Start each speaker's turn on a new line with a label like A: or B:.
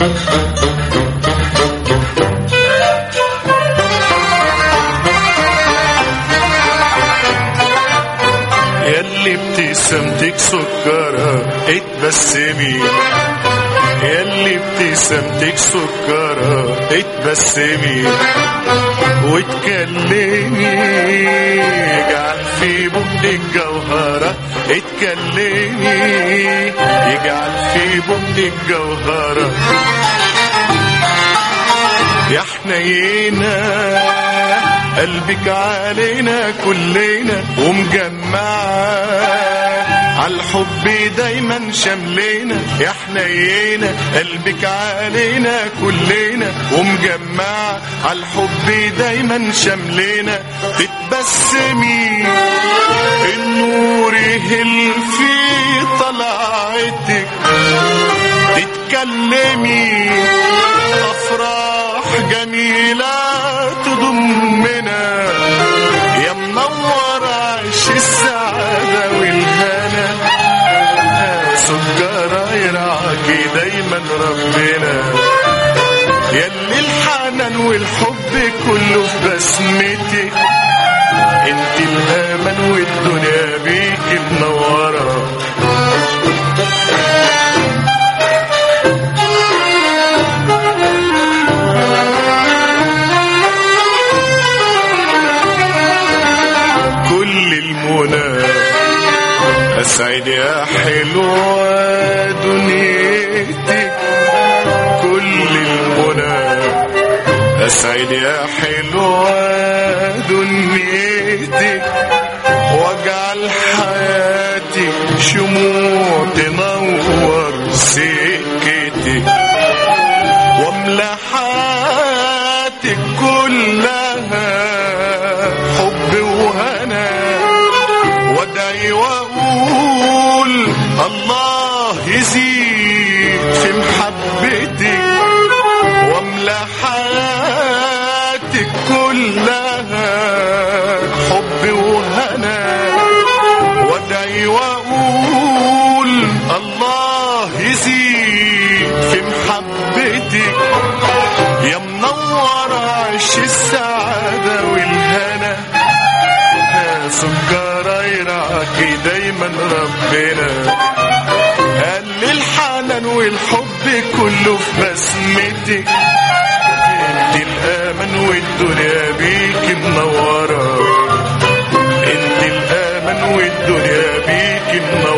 A: ياللي ابتسامتك سكرة اتبسمي ياللي ابتسامتك سكرة اتبسمي واتكلمي يجعل في بقك جوهرة اتكلمي يجعل في بقك جوهرة يا حنينة قلبك علينا كلنا ومجمعة عالحب دايما شملنا يا حنينة قلبك علينا كلنا ومجمعة عالحب دايما شملنا تتبسمي النور يهل في طلعتك تتكلمي أفراح جميلة تضمنا يا منور عيش السعادة والهنا سكرة يرعاكي دايما ربنا ياللي الحنان والحب كله في بسمتك انت الامل والدنيا بيك منوره كل المنى اسعد يا حلوة دنيتك كل المنى اسعد يا حلوة دنيتك واجعل حياتي شموع تنور سكتك واملى حياتك كلها حب وهنا وادعي واقول الله يزيد في محبتك واملى حياتك كلها حب وهنا وادعي واقول الله يزيد في محبتك يا منور عش السعادة والهنا يا سكرة يرعاكي دايما ربنا قال لي الحنان والحب كله في بسمتك انت الامل والدنيا بيك منوره انت الامل والدنيا بيك منوره